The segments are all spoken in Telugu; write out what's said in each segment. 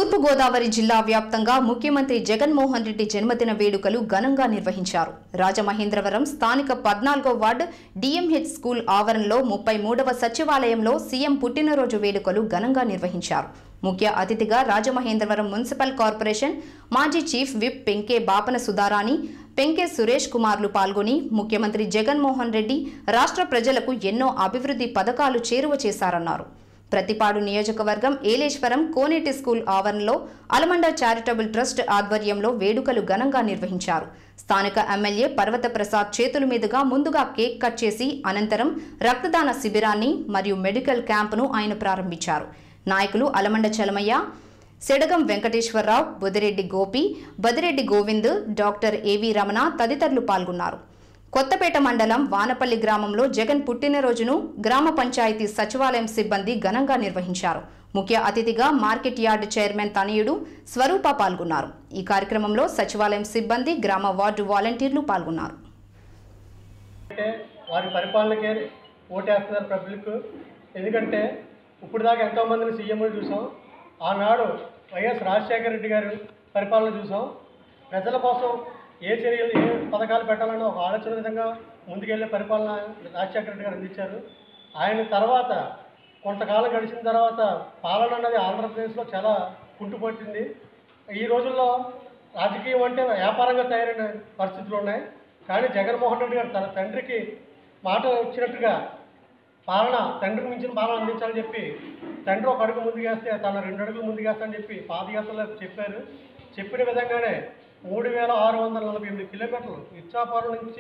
తూర్పుగోదావరి జిల్లా వ్యాప్తంగా ముఖ్యమంత్రి జగన్మోహన్ రెడ్డి జన్మదిన వేడుకలు ఘనంగా నిర్వహించారు రాజమహేంద్రవరం స్థానిక పద్నాలుగో వార్డు డిఎంహెచ్ స్కూల్ ఆవరణలో ముప్పై మూడవ సచివాలయంలో సీఎం పుట్టినరోజు వేడుకలు ఘనంగా నిర్వహించారు ముఖ్య అతిథిగా రాజమహేంద్రవరం మున్సిపల్ కార్పొరేషన్ మాజీ చీఫ్ విప్ పెంకే బాపన సుధారాణి పెంకే సురేష్ కుమార్లు పాల్గొని ముఖ్యమంత్రి జగన్మోహన్ రెడ్డి రాష్ట్ర ప్రజలకు ఎన్నో అభివృద్ధి పథకాలు చేరువ చేశారన్నారు ప్రతిపాడు నియోజకవర్గం ఏలేశ్వరం కోనేటి స్కూల్ ఆవరణలో అలమండ చారిటబుల్ ట్రస్ట్ ఆధ్వర్యంలో వేడుకలు ఘనంగా నిర్వహించారు స్థానిక ఎమ్మెల్యే పర్వత ప్రసాద్ చేతుల మీదుగా ముందుగా కేక్ కట్ చేసి అనంతరం రక్తదాన శిబిరాన్ని మరియు మెడికల్ క్యాంపును ఆయన ప్రారంభించారు నాయకులు అలమండ చలమయ్య సెడగం వెంకటేశ్వరరావు బుదిరెడ్డి గోపి బదిరెడ్డి గోవింద్ డాక్టర్ ఏవి రమణ తదితరులు పాల్గొన్నారు కొత్తపేట మండలం వానపల్లి గ్రామంలో జగన్ పుట్టినరోజును గ్రామ పంచాయతీ సచివాలయం సిబ్బంది ఘనంగా నిర్వహించారు ముఖ్య అతిథిగా మార్కెట్ యార్డ్ చైర్మన్ తనయుడు స్వరూప పాల్గొన్నారు ఈ కార్యక్రమంలో సచివాలయం సిబ్బంది గ్రామ వార్డు వాలంటీర్లు పాల్గొన్నారు అంటే వారి పరిపాలనకే ఓటేస్తున్నారు పబ్లిక్ ఎందుకంటే ఇప్పుడు దాకా ఎంతోమందిని సీఎంలు చూసాం ఆనాడు వైఎస్ రాజశేఖర రెడ్డి గారు పరిపాలన చూసాం ప్రజల కోసం ఏ చర్యలు ఏ పథకాలు పెట్టాలన్న ఒక ఆలోచన విధంగా ముందుకెళ్లే పరిపాలన రాజశేఖర రెడ్డి గారు అందించారు ఆయన తర్వాత కొంతకాలం గడిచిన తర్వాత పాలన అన్నది ఆంధ్రప్రదేశ్లో చాలా కుంటుపట్టింది ఈ రోజుల్లో రాజకీయం అంటే వ్యాపారంగా తయారైన పరిస్థితులు ఉన్నాయి కానీ జగన్మోహన్ రెడ్డి గారు తన తండ్రికి మాట ఇచ్చినట్టుగా పాలన తండ్రికి మించిన పాలన అందించాలని చెప్పి తండ్రి ఒక అడుగు ముందుకేస్తే తన రెండు అడుగులు ముందుకేస్తానని చెప్పి పాదయాత్రలో చెప్పారు చెప్పిన విధంగానే మూడు వేల ఆరు వందల నలభై ఎనిమిది కిలోమీటర్లు ఇచ్చాపురం నుంచి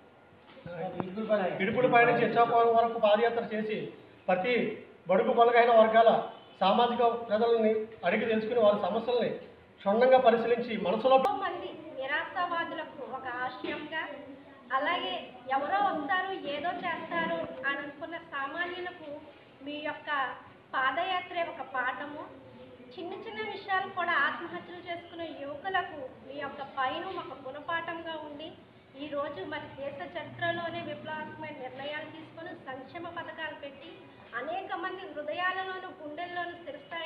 ఇడుపులపై నుంచి ఇచ్చాపురం వరకు పాదయాత్ర చేసి ప్రతి బడుగు బలగైన వర్గాల సామాజిక ప్రజలని అడిగి తెలుసుకుని వారి సమస్యల్ని క్షుణ్ణంగా పరిశీలించి మనసులో ఎంతో మంది నిరాశావాదులకు ఒక ఆశయంగా అలాగే ఎవరో వస్తారు ఏదో చేస్తారు అని అనుకున్న సామాన్యులకు మీ యొక్క పాదయాత్రే ఒక పాఠము చిన్న చిన్న విషయాలు కూడా ఆత్మహత్యలు చేసుకునే యువకులకు మీ యొక్క పైన ఒక గుణపాఠంగా ఉండి ఈ రోజు మరి దేశ చరిత్రలోనే విప్లవాత్మకమైన నిర్ణయాలు తీసుకొని సంక్షేమ పథకాలు పెట్టి అనేక మంది హృదయాలలోను గుండెల్లోను స్థిరస్థాయి